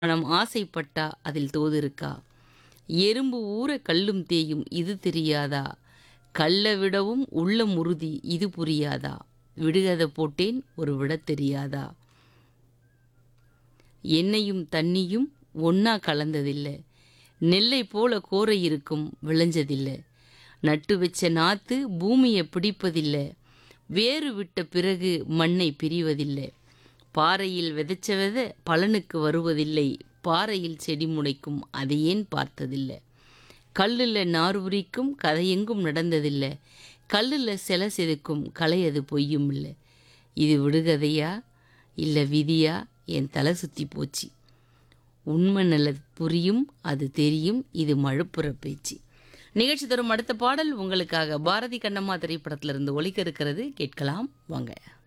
மனம் ஆசைப்பட்டா அதில் தோது இருக்கா எறும்பு ஊற கல்லும் தேயும் இது தெரியாதா கல்ல விடவும் உள்ளம் உறுதி இது புரியாதா விடுகதை போட்டேன் ஒரு விடத் தெரியாதா எண்ணெயும் தண்ணியும் ஒன்னா கலந்ததில்லை நெல்லை போல கோரை இருக்கும் விளைஞ்சதில்லை நட்டு வச்ச நாத்து பூமியை பிடிப்பதில்லை வேறு விட்ட பிறகு மண்ணை பிரிவதில்லை பாறையில் விதைச்ச விதை பலனுக்கு வருவதில்லை பாறையில் செடி முளைக்கும் அதை ஏன் பார்த்ததில்லை கல்லில் நார் உரிக்கும் கதையெங்கும் நடந்ததில்லை கல்லில் சில செதுக்கும் கலை அது பொய்யும் இல்லை இது விடுகதையா இல்லை விதியா என் தலை சுற்றி போச்சு உண்மை நல்லது புரியும் அது தெரியும் இது மழுப்புற பேச்சு நிகழ்ச்சி தரும் அடுத்த பாடல் உங்களுக்காக பாரதி கண்ணம்மா திரைப்படத்திலிருந்து ஒலிக்க இருக்கிறது கேட்கலாம் வாங்க